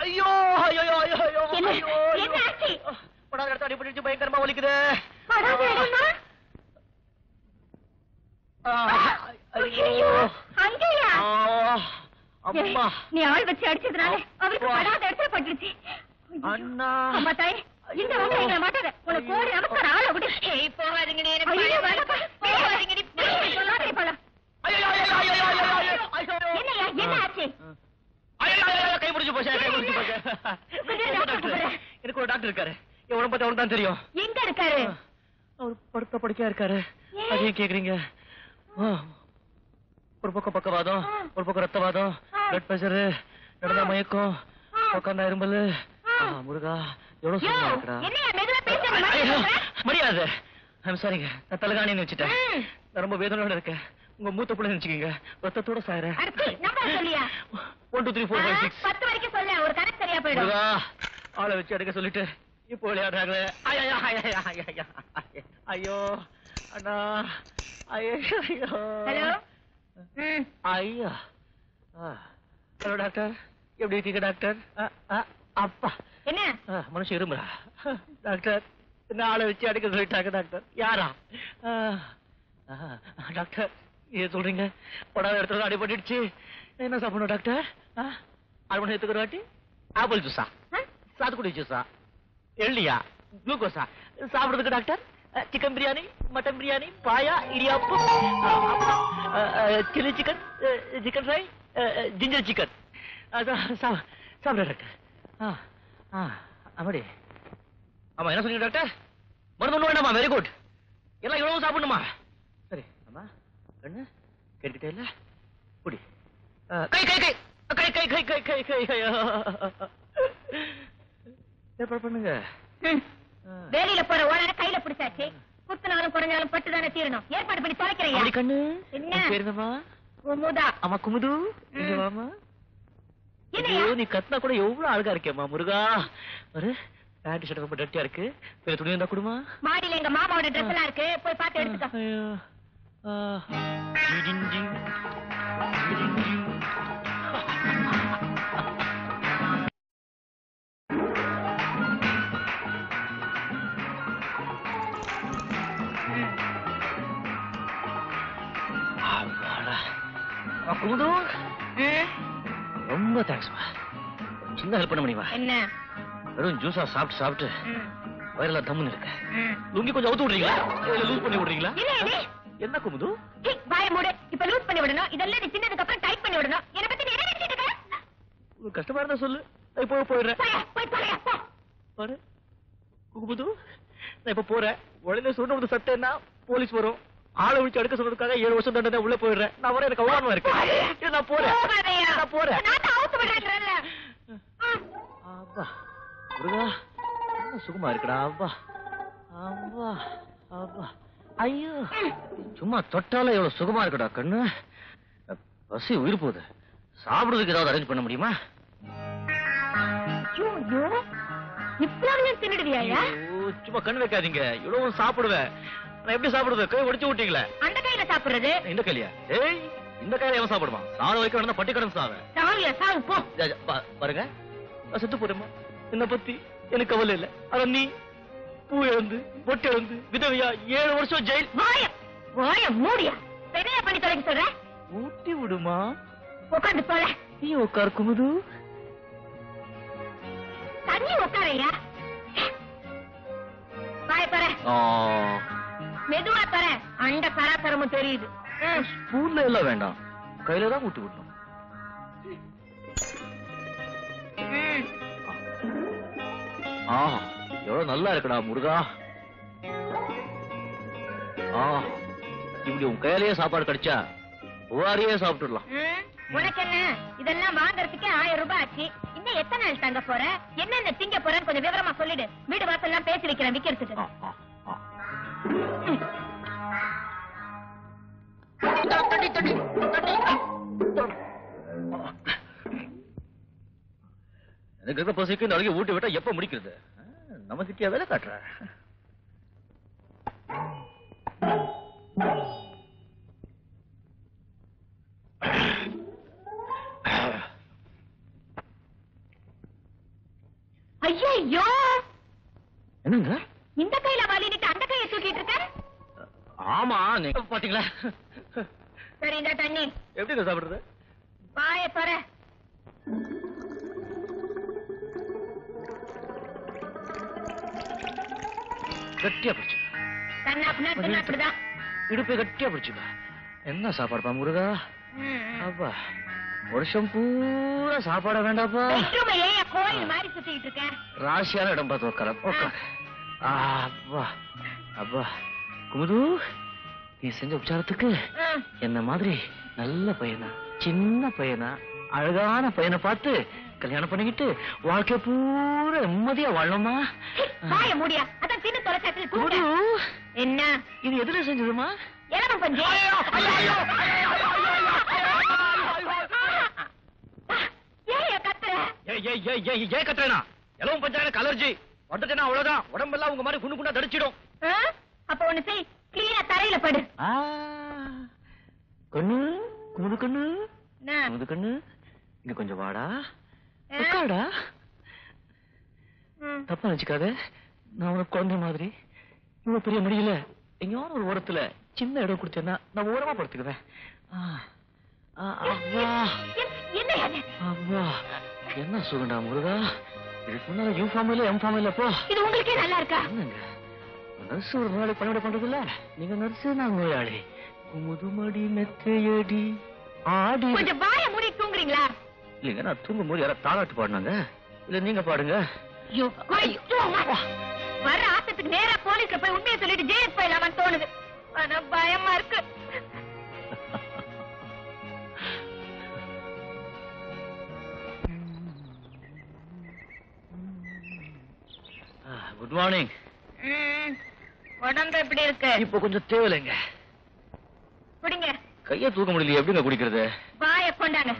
ஐயோ ஐயோ ஐயோ ஐயோ என்ன? ஐயோ என்ன ஆச்சு? படாத இடத்த அடிபட்டு பயங்கரமா வலிக்குது படாத இடமா? ஆ, ஐயோ ஐயோ, அங்கேயா? ஆ, அம்மா நீ ஆள் வச்சு அடிச்சதுனால அவருக்கு அப்பா. படாத இடத்துல பட்டுருச்சு ஐயோ. அண்ணா அம்மா தாயே இந்த வந்து எங்களை மாட்டாத உனக்கு கோடி நமஸ்காரம் ஆளை விடு போகாதீங்க ஐயோ, வேணாப்பா. போகாதீங்க சொல்லாதே போலாம். ஐயோ ஐயோ ஐயோ ஐயோ ஐயோ ஐயோ ஐயோ என்னய்யா, என்ன ஆச்சு? ஐயோ, ஐயோ, ஐயோ, கை பிடிச்சு போச்சே, கை பிடிச்சு போச்சே. கொஞ்சம் எனக்கு ஒரு டாக்டர் டாக்டர் கூப்பிடுறேன். எனக்கு ஒரு டாக்டர் இருக்காரு என் உடம்பு பத்தி அவனுக்கு தான் தெரியும் எங்க இருக்காரு அவர் படுத்த படுக்கையா இருக்காரு ஏன்? அதையும் கேக்குறீங்க ஆ. ஒரு பக்கம் பக்கவாதம் ஆ. ஒரு பக்கம் ரத்தவாதம் ஆ. பிளட் பிரஷர் நடந்தா மயக்கம் ஆ. உட்காந்தா இரும்பல் ஆ. ஆ, முருகா எவ்வளவு யோ, சுகமா இருக்குடா என்னய்யா மெதுவா பேச ஐயோ, மாட்டேங்கிற? முடியாது ஐம் சாரிங்க நான் தலைகாணின்னு வச்சுட்டேன் ம். நான் ரொம்ப வேதனையோட இருக்கேன் உங்க மூத்த பிள்ளை நினைச்சுக்கீங்க ரத்தத்தோட சாயறேன் அடச்சி, நம்பர் சொல்லியா? One two three four five ஆ, சிக்ஸ் பத்து வரைக்கும் சொல்ல ஒரு கணக்கு சரியா போயிடும் முருகா ஆளை வச்சு எடுக்க சொல்லிட்டு இப்போ விளையாடுறாங்களே ஐயோ ஐயோ ஐயோ ஐயோ ஐயோ அண்ணா ஐயோ ஐயோ ஹலோ ம் ஐயா ஹலோ டாக்டர் எப்படி இருக்கீங்க டாக்டர் அ, அ, அப்பா என்ன ஆ, மனுஷன் இருமுறா டாக்டர் என்ன ஆளை வச்சு அடிக்க சொல்லிட்டாங்க டாக்டர் யாரா ஆ, ஆ, டாக்டர் ஏன் சொல்றீங்க படாத இடத்துல அடிபட்டுடுச்சு என்ன சாப்பிடணும் டாக்டர் ஆ, அரை மணி நேரத்துக்கு ஒரு வாட்டி ஆப்பிள் ஜூஸா ஆ? சாத்துக்குடி ஜூஸா எள்ளியா குளுக்கோஸா சாப்பிடுறதுக்கு doctor chicken biryani mutton biryani paya இடியாப்பு chilli chicken chicken fry ginger chicken சாப்பிட டாக்டர் ஆ ஆ அப்படி ஆமா என்ன சொன்னீங்க டாக்டர் மருந்து ஒண்ணு வேண்டாமா வெரி குட் எல்லாம் இவ்வளவு சாப்பிடணுமா சரி அம்மா கண்ணு கேட்டுக்கிட்டே இல்ல குடி ஆ, கை கை கை கை கை கை கை கை கை கை ஏற்பாடு பண்ணுங்க ம். ஆ. வேலையில போற ஓனரை கையில பிடிச்சாச்சு குத்துனாலும் குறைஞ்சாலும் பட்டு தானே தீரணும் ஏற்பாடு பண்ணி அப்படி தொலைக்கிறையா கண்ணு என்ன? உன் பேர் என்னம்மா முதா அம்மா குமுது இங்க ம். வாம்மா என்னய்யா? ஐயோ, நீ கத்தினா கூட எவ்வளவு அழகா இருக்கேம்மா முருகா ஒரு பேண்ட் ஷர்ட் ரொம்ப டட்டியா இருக்கு வேற துணி இருந்தா கொடுமா மாடியில எங்க மாமாவோட ட்ரெஸ் எல்லாம் இருக்கு போய் பார்த்து எடுத்துக்கோ ஐயோ. ஆ. ஜிடிங் ஜிங். ஜிடிங் ஜிங். அப்பாடா. அம்மா, குமுது ரொம்ப தேங்க்ஸ்மா சின்ன ஹெல்ப் பண்ண முடியுமா என்ன வெறும் ஜூஸா சாப்பிட்டு சாப்பிட்டு ம், வயிறெல்லாம் தம்முன்னு இருக்கு ம். லுங்கி கொஞ்சம் அவுத்து விடுறீங்களா இல்ல லூஸ் பண்ணி விடுறீங்களா என்ன இது? என்ன குமுது ஹே, வாயை மூடு இப்ப லூஸ் பண்ணி விடணும் இதெல்லாம் நீ சின்னதுக்கு அப்புறம் டைட் பண்ணி விடணும் என்ன பத்தி நீ என்ன நினைச்சிட்டு இருக்க உனக்கு கஷ்டமா இருந்தா சொல்லு நான் இப்போ போயிடுறேன் போயா, போய் தொலையா, போ. பாரு குமுது நான் இப்ப போறேன் உடனே சொன்ன ஒரு சத்தம்னா போலீஸ் வரும் ஆளை விழிச்சு அடுக்க சொன்னதுக்காக ஏழு வருஷம் தண்டனை உள்ள போயிடுறேன் நான் வர எனக்கு அவமானமா இருக்கு இல்ல, நான் போறேன் போகாதயா. நான் போறேன் நான் தான் அவுத்து விடுறேன்றேன்ல. ஆ. அப்பா முருகா என்ன சுகமா இருக்குடா அப்பா அப்பா அப்பா ஐயோ சும்மா தொட்டால எவ்வளவு சுகமா இருக்குடா கண்ணு பசி உயிர் போகுது சாப்பிடுறதுக்கு ஏதாவது அரேஞ்ச் பண்ண முடியுமா ஐயோ, ஐயோ. இவ்வளவு தின்னுடுவியாயா ஐயோ, சும்மா கண்ணு வைக்காதீங்க இவ்வளவு சாப்பிடுவேன் நான் எப்படி சாப்பிடுவேன் கை ஒடிச்சு விட்டீங்களே அந்த கையில சாப்பிடுறது இந்த கையிலையா ஏய் இந்த கையில எவன் சாப்பிடுமா சாவ வைக்க வேணா பட்டி கடன் சாவேன் சாவியா சாவு போ ஜா, ஜா, பா- பாருங்க நான் செத்து போறேம்மா என்ன பத்தி எனக்கு கவலை இல்ல ஆனா நீ பூ இழந்து பொட்டு இழந்து விதவையா ஏழு வருஷம் ஜெயில் வாய வாய மூடியா பெரிய பண்ணி தொலைக்க சொல்ற ஊட்டி விடுமா உட்காந்து போல நீ உட்கார் குமுது தண்ணி உட்காரையா வாய பாரு ஆ, மெதுவா தர அண்ட சராசரமும் தெரியுது ம். ஸ்பூன்ல எல்லாம் வேண்டாம் கையில தான் ஊட்டி விடணும் ம். ஆ எவ்வளவு நல்லா இருக்குடா முருகா ஆ இப்படி உன் கையிலேயே சாப்பாடு கிடைச்சா புகாரியே சாப்பிட்டுடலாம் ம். உனக்கு என்ன இதெல்லாம் வாங்குறதுக்கே ஆயிரம் ரூபாய் ஆச்சு இன்னும் எத்தனை நாள் தங்க போற என்னென்ன திங்க போறேன்னு கொஞ்சம் விவரமா சொல்லிடு வீடு வாசல் எல்லாம் பேசி வைக்கிறேன் விக்கிறதுக்கு ஆ, ஆ, ஆ. எனக்கு இருக்க பசிக்கு இந்த அழகை ஊட்டி விட்டா எப்ப முடிக்கிறது நம்ம கிட்டியா வேலை காட்டுற ஐயோ என்னங்க இந்த கையில வலினிட்டு அந்த கையை தூக்கிட்டு இருக்க ஆமா நீங்க பாத்தீங்களா சரி இந்த தண்ணி எப்படிங்க சாப்பிடுறது வாய தொற கட்டியா பிடிச்சு கண்ணா பின்னா அப்படிதான் இடுப்பை கட்டியா பிடிச்சுக்கா என்ன சாப்பாடுப்பா முருகா அப்பா வருஷம் பூரா சாப்பாட வேண்டாப்பா பெட்ரூம் ஏன் கோயில் மாதிரி சுத்திட்டு இருக்க ராசியான இடம் பார்த்து உட்கார உட்கார அப்பா அப்பா குமுது நீ செஞ்ச உபச்சாரத்துக்கு ம். என்ன மாதிரி நல்ல பையனா சின்ன பையனா அழகான பையனை பார்த்து கல்யாணம் பண்ணிக்கிட்டு வாழ்க்கை பூரா நிம்மதியா வாழணுமா வாய மூடியா அதான் தின்னு தொலைச்சாச்சு குமுது என்ன இது எதுல செஞ்சதுமா இளவம் பஞ்சு ஏன் கத்துற ஏய் ஏய் ஏய் ஏய் ஏன் கத்துறேனா எலவும் பஞ்சாயத்து அலர்ஜி வந்துட்டேனா அவ்வளவுதான் உடம்பெல்லாம் உங்க மாதிரி குண்டு குண்டா தடிச்சிடும் ஆ? அப்ப ஒண்ணு செய் கிளீனா தரையில படு கண்ணு குமுது கண்ணு என்ன? குமுது கண்ணு இங்க கொஞ்சம் வாடா ஆ? உட்காடா ம். தப்பா நினைச்சுக்காத நான் உனக்கு குழந்தை மாதிரி இவ்வளவு பெரிய முடியல எங்கேயாவது ஒரு ஓரத்துல சின்ன இடம் கொடுத்தேன்னா நான் ஓரமா படுத்துக்குவேன் ஆ, ஆ, அவ்வா எ- என்ன அது? அவ்வா என்ன சுகண்டா முருகா இதுக்கு முன்னால யூ ஃபார்ம் இல்ல எம் ஃபார்ம் இல்லப்போ இது உங்களுக்கே நல்லா இருக்கா என்னங்க நர்ஸ் ஒரு நோயாளி பணிவிட பண்றது இல்ல நீங்க நர்ஸ் நான் நோயாளி முதுமடி மெத்தையடி ஆடி கொஞ்சம் வாய மூடி தூங்குறீங்களா இல்லைங்க நான் தூங்கும் போது யாராவது தாளாட்டு பாடினாங்க இல்ல நீங்க பாடுங்க ஐயோ, ஐயோ, அம்மா. வர ஆசத்துக்கு நேரா போலீஸ்ல போய் உண்மையை சொல்லிட்டு ஜெயிலுக்கு போயிடலாமான்னு தோணுது ஆனா பயமா இருக்கு குட் மார்னிங் ம், உடம்பு எப்படி இருக்கு இப்போ கொஞ்சம் தேவையில்லைங்க குடிங்க கையை தூக்க முடியல எப்படிங்க குடிக்கிறது வாய கொண்டாங்க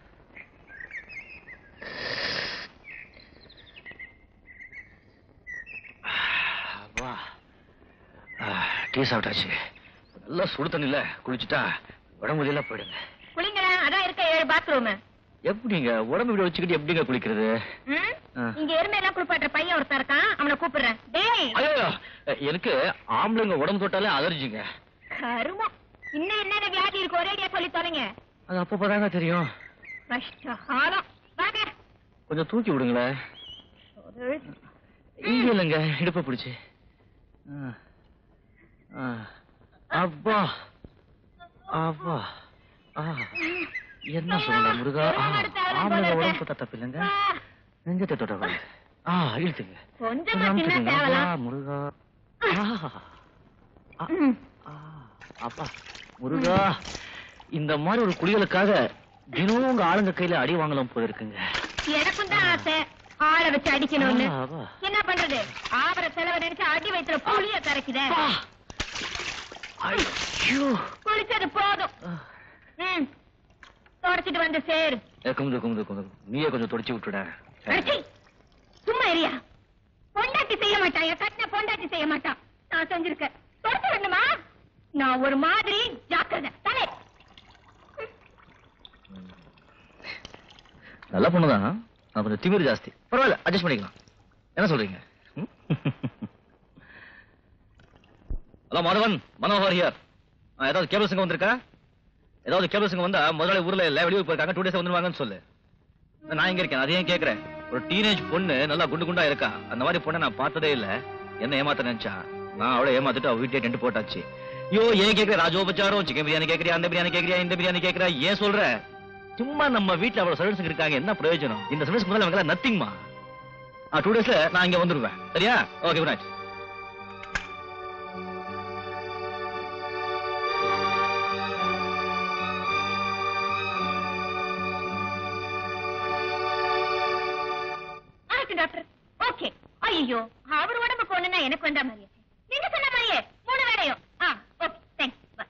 வா டீ சாப்பிட்டாச்சு நல்லா சுடு தண்ணில குளிச்சுட்டா உடம்பு எல்லாம் போயிடுங்க குளிங்களேன் அதான் இருக்க ஏழு பாத்ரூம் எப்படிங்க உடம்பு இப்படி வச்சுக்கிட்டு எப்படிங்க குளிக்கிறது ஆ. இங்க எருமையெல்லாம் குளிப்பாட்டுற பையன் ஒருத்தன் இருக்கான் அவனை கூப்பிடுறேன் டேய் ஐயோ எனக்கு ஆம்பளைங்க உடம்பு தொட்டாலே அலர்ஜிங்க கருமம் இன்னும் என்னென்ன வியாதி இருக்கு ஒரேடியா சொல்லி தொலைங்க அது அப்பப்பதாங்க தெரியும் கஷ்டகாலம் வாங்க கொஞ்சம் தூக்கி விடுங்களேன் இங்க இல்லைங்க இடுப்ப பிடிச்சு ஆ. ஆ. அப்பா அப்பா ஆ. என்ன சொல்லுங்க முருகா ஆ, ஆம்பளைங்க உடம்பு தொட்டா தப்பு இல்லைங்க நெஞ்சத்தை தொட்ட கூடாது. ஆ இழுத்துங்க கொஞ்சமா கொஞ்சம் தின்னா அமுத்துங்க. தேவலாம் ஆ, முருகா ஆ. ஆ. ம். ஆ, அப்பா முருகா இந்த மாதிரி ஒரு குளிகளுக்காக தினமும் உங்க ஆளுங்க கையில அடி வாங்கலாம் போல இருக்குங்க எனக்கும் தான் ஆசை ஆளை வச்சு அடிக்கணும்னு ஆ, அப்பா. என்ன பண்றது ஆபர செலவு நினைச்சு அடி வயிற்றுல புளிய கரைக்குதே அப்பா. ஐயோ குளிச்சது போதும் ஆ. ம் தொடச்சிட்டு வந்து சேரு ஏ, குமுது குமுது குமுது நீயே கொஞ்சம் தொடச்சு விட்டுட அடிச்சி சும்மா இரியா பொண்டாட்டி செய்ய மாட்டான் என் கட்டின பொண்டாட்டி செய்ய மாட்டான் நான் செஞ்சிருக்கேன் தொடச்சு விடணுமா நான் ஒரு மாதிரி ஜாக்கிரதை தலை நல்ல பொண்ணுதான் நான் கொஞ்சம் திமிரு ஜாஸ்தி பரவாயில்ல அட்ஜஸ்ட் பண்ணிக்கலாம் என்ன சொல்றீங்க ம்? ஹலோ மாதவன் மனோகர் ஹியர் ஏதாவது கேபிள் சிங்க வந்திருக்கா ஏதாவது கேபிள் சிங்க வந்தா முதலாளி ஊர்ல இல்ல வெளியூர் போயிருக்காங்க டூ டேஸ் வந்துருவாங்கன்னு சொல்லு நான் இங்க இருக்கேன் அதையும் கேக்குறேன் ஒரு டீனேஜ் பொண்ணு நல்லா குண்டு குண்டா இருக்கா அந்த மாதிரி பொண்ணை நான் பார்த்ததே இல்ல என்ன ஏமாத்த நினைச்சா நான் அவளை ஏமாத்திட்டு அவ வீட்டே டென்ட் போட்டாச்சு ஐயோ ஏன் கேக்குற ராஜோபச்சாரம் சிக்கன் பிரியாணி கேக்குறியா அந்த பிரியாணி கேக்குறியா இந்த பிரியாணி கேக்குறியா ஏன் சொல்ற சும்மா நம்ம வீட்ல அவ்வளவு சர்வீஸ் இருக்காங்க என்ன பிரயோஜனம் இந்த சர்வீஸ் முதல்ல அவங்க நத்திங்மா ஆ டூ டேஸ்ல நான் இங்க வந்துருவேன் சரியா ஓகே குட் நைட் ஆயிட்டு டாக்டர் ஓகே ஐயோ அவர் உடம்புக்கு ஒண்ணுன்னா எனக்கு வந்த மாதிரியே நீங்க சொன்ன மாதிரியே மூணு வேலையும் ஆ ஓகே தேங்க்ஸ்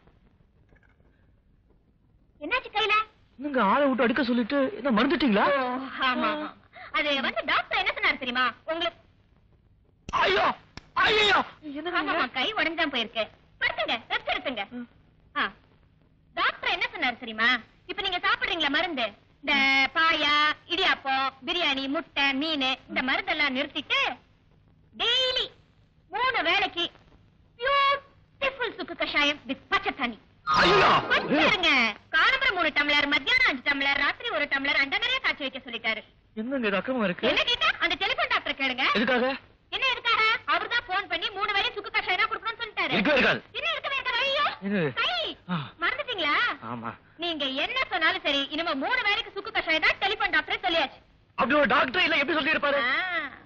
என்னாச்சு கையில நீங்க ஆளை விட்டு அடிக்க சொல்லிட்டு என்ன மறந்துட்டீங்களா ஓ, ஆமா ஆமா. அது வந்து டாக்டர் என்ன சொன்னாரு தெரியுமா உங்களுக்கு ஐயோ ஐயோ ஆமாமா, கை உடஞ்சான் போயிருக்கு படுத்துங்க ரெஸ்ட் எடுத்துங்க ஆ. டாக்டர் என்ன சொன்னாரு தெரியுமா இப்ப நீங்க சாப்பிடுறீங்களா மருந்து இந்த பாயா இடியாப்பம் பிரியாணி முட்டை மீன் இந்த மருந்தெல்லாம் நிறுத்திட்டு டெய்லி மூணு வேளைக்கு பியூட்டிஃபுல் சுக்கு கஷாயம் வித் பச்சை தண்ணி ஐயோ கொஞ்சம் இருங்க காலம்பரம் மூணு டம்ளர் மத்தியானம் அஞ்சு டம்ளர் ராத்திரி ஒரு டம்ளர் அண்ட நிறைய காய்ச்சி வைக்க சொல்லிட்டாரு என்னங்க இது அக்கமா இருக்கு என்ன கேட்டா அந்த டெலிபோன் டாக்டர் கேளுங்க எதுக்காக என்ன எதுக்காக அவர் தான் போன் பண்ணி மூணு வேளை சுக்கு கஷாயம் தான் கொடுக்கணும்னு சொல்லிட்டாரு இருக்கவே இருக்காது என்ன இருக்க வேண்டாம் ஐயோ என்னது? கை ஆ. மறந்துட்டீங்களா ஆமா நீங்க என்ன சொன்னாலும் சரி இனிமே மூணு வேளைக்கு சுக்கு கஷாயம் தான் டெலிபோன் டாக்டர் சொல்லியாச்சு அப்படி ஒரு டாக்டர் இல்ல எப்படி சொல்லி இருப்பாரு ஆ.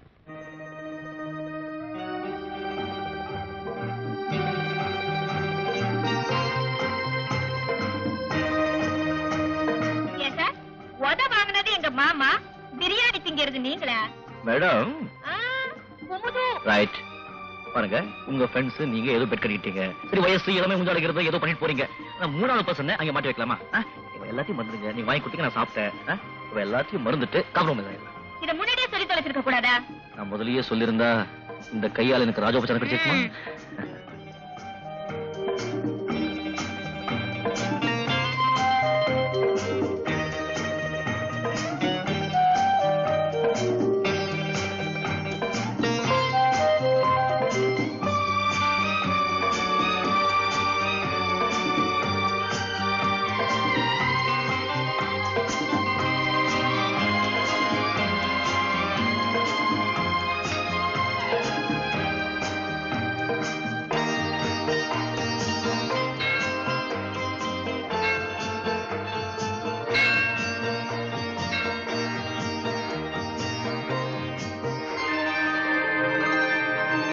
ஏன் சார் உத வாங்கினது எங்க மாமா பிரியாணி திங்கிறது நீங்களா மேடம் ஆ, குமுது ரைட் பாருங்க உங்க ஃப்ரெண்ட்ஸ் நீங்க ஏதோ பெட் கட்டிட்டீங்க சரி வயசு எல்லாமே முஞ்சா அடிக்கிறது ஏதோ பண்ணிட்டு போறீங்க நான் மூணாவது பர்சன் அங்க மாட்டி வைக்கலாமா ஆ? இவ எல்லாத்தையும் மறந்துடுங்க நீங்க வாங்கி கொடுத்தீங்க நான் சாப்பிட்டேன் ஆ? இவ எல்லாத்தையும் மறந்துட்டு காம்ப்ரமைஸ் ஆயிடலாம் இத முன்னாடியே சொல்லி தொலைச்சிருக்க கூடாதா நான் முதல்லயே சொல்லியிருந்தா இந்த கையால எனக்கு ராஜோபச்சாரம் கிடைச்சிருக்குமா